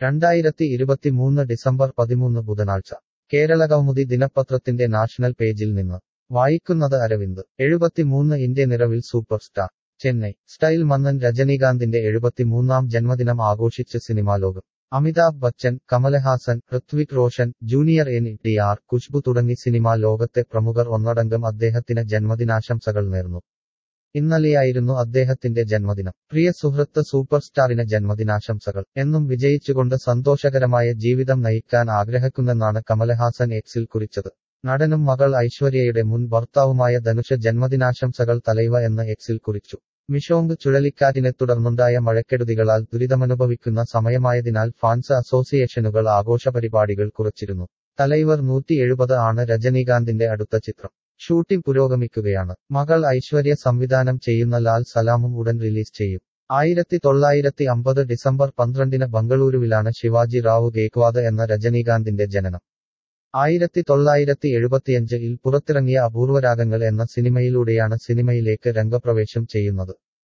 രണ്ടായിരത്തി ഇരുപത്തിമൂന്ന് ഡിസംബർ പതിമൂന്ന് ബുധനാഴ്ച കേരളകൗമുദി ദിനപത്രത്തിന്റെ നാഷണൽ പേജിൽ നിന്ന് വായിക്കുന്നത് അരവിന്ദ് എഴുപത്തിമൂന്ന് ഇന്ത്യ നിറവിൽ സൂപ്പർ സ്റ്റാർ ചെന്നൈ സ്റ്റൈൽ മന്നൻ രജനീകാന്തിന്റെ എഴുപത്തിമൂന്നാം ജന്മദിനം ആഘോഷിച്ച് സിനിമാലോകം Amitabh Bachchan Kamalahasan Hrithik Roshan junior N T R Khushbu തുടങ്ങി സിനിമാ ലോകത്തെ പ്രമുഖർ ഒന്നടങ്കം അദ്ദേഹത്തിന് ജന്മദിനാശംസകൾ നേർന്നു ഇന്നലെയായിരുന്നു അദ്ദേഹത്തിന്റെ ജന്മദിനം പ്രിയ സുഹൃത്ത് സൂപ്പർ സ്റ്റാറിന് ജന്മദിനാശംസകൾ എന്നും വിജയിച്ചുകൊണ്ട് സന്തോഷകരമായ ജീവിതം നയിക്കാൻ ആഗ്രഹിക്കുന്നെന്നാണ് കമലഹാസൻ എക്സിൽ കുറിച്ചത് നടനും മകൾ ഐശ്വര്യയുടെ മുൻ ഭർത്താവുമായ ധനുഷ ജന്മദിനാശംസകൾ തലൈവ എന്ന് എക്സിൽ കുറിച്ചു മിഷോങ് ചുഴലിക്കാറ്റിനെ തുടർന്നുണ്ടായ മഴക്കെടുതികളാൽ ദുരിതമനുഭവിക്കുന്ന സമയമായതിനാൽ ഫാൻസ് അസോസിയേഷനുകൾ ആഘോഷപരിപാടികൾ കുറച്ചിരുന്നു തലൈവർ നൂറ്റി എഴുപത് ആണ് രജനീകാന്തിന്റെ അടുത്ത ചിത്രം ഷൂട്ടിംഗ് പുരോഗമിക്കുകയാണ് മകൾ ഐശ്വര്യ സംവിധാനം ചെയ്യുന്ന ലാൽ സലാമും ഉടൻ റിലീസ് ചെയ്യും ആയിരത്തി തൊള്ളായിരത്തി അമ്പത് ഡിസംബർ പന്ത്രണ്ടിന് ബംഗളൂരുവിലാണ് ശിവാജി റാവു ഗേക്വാദ് എന്ന രജനീകാന്തിന്റെ ജനനം ആയിരത്തി തൊള്ളായിരത്തി എഴുപത്തിയഞ്ചിൽ പുറത്തിറങ്ങിയ അപൂർവരാഗങ്ങൾ എന്ന സിനിമയിലൂടെയാണ് സിനിമയിലേക്ക് രംഗപ്രവേശം ചെയ്യുന്നത്